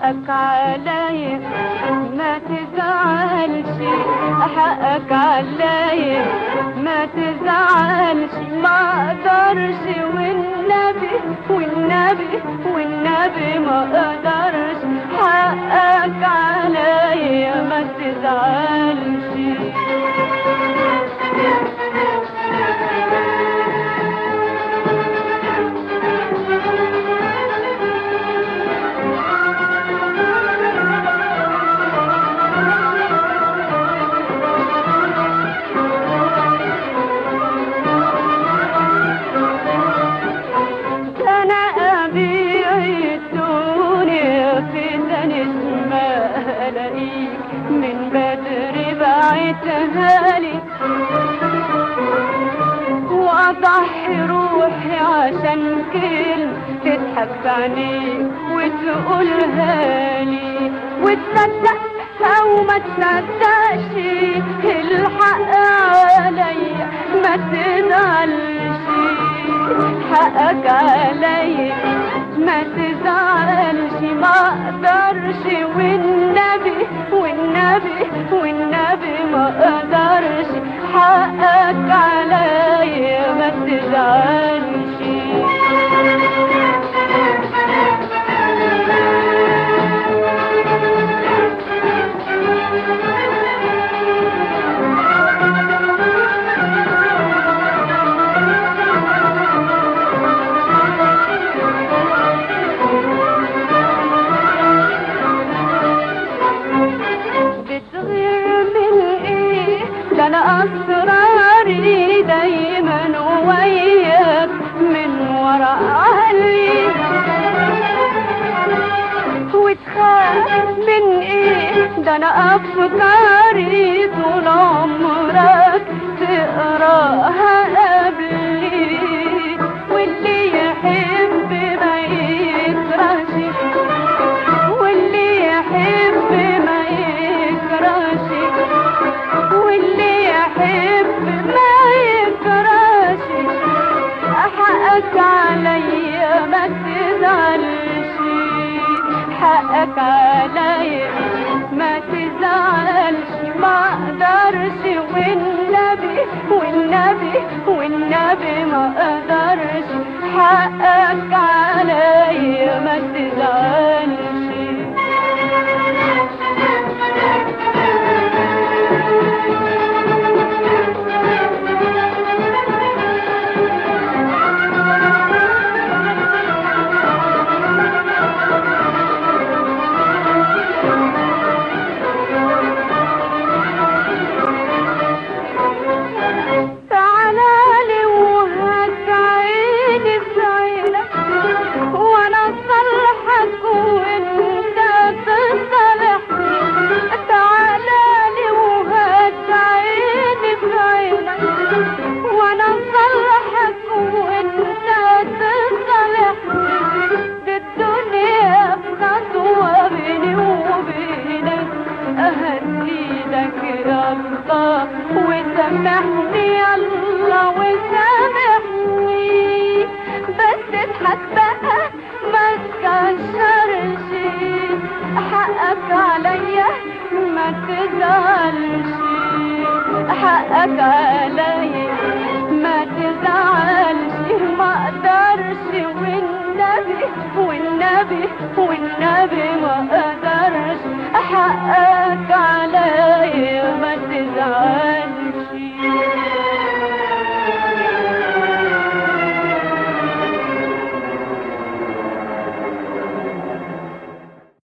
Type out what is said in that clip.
حقك عليا ما تزعلش حقك عليا ما تزعلش ما اقدرش والنبي والنبي والنبي ما اقدرش حقك عليا ما تزعلش انا ابيع الدنيا في ثاني ما الاقيك من بدري بعتها لي واضحي روحي عشان كلمة تضحك في عينيك وتقولها لي وتصدق او ما تصدقش الحق عليا ما تزعلش حقك عليا ما تزعلش ما اقدرش والنبي والنبي والنبي ما اقدرش حقك عليا ما تزعلش بتغير من ايه ده انا اسراري دايما وياك من ورا اهلي وتخاف من ايه ده انا افكاري طول عمرك تقراها قبلي واللي يحب ما يكرهش واللي يحب ما يكرهش واللي يحب ما يكرهش حقك عليا ما تزعلش حقك عليا ما تزعلش ما اقدرش والنبي والنبي والنبي ما اقدرش حقك عليا ما تزعلش تعالى لي وهات عيني في عينك وانا اصلحك وانت تصلح تعالى لي وهات عيني في عينك وانا اصلحك وانت تصلح دي الدنيا في خطوة بيني وبينك اهديلك يا الله وسامحني يا الله وسامحني بس اضحك بقى ما تكشرش حقك عليا ما تزعلش حقك عليا ما تزعلش ما اقدرش والنبي والنبي والنبي ما اقدرش حقك عليا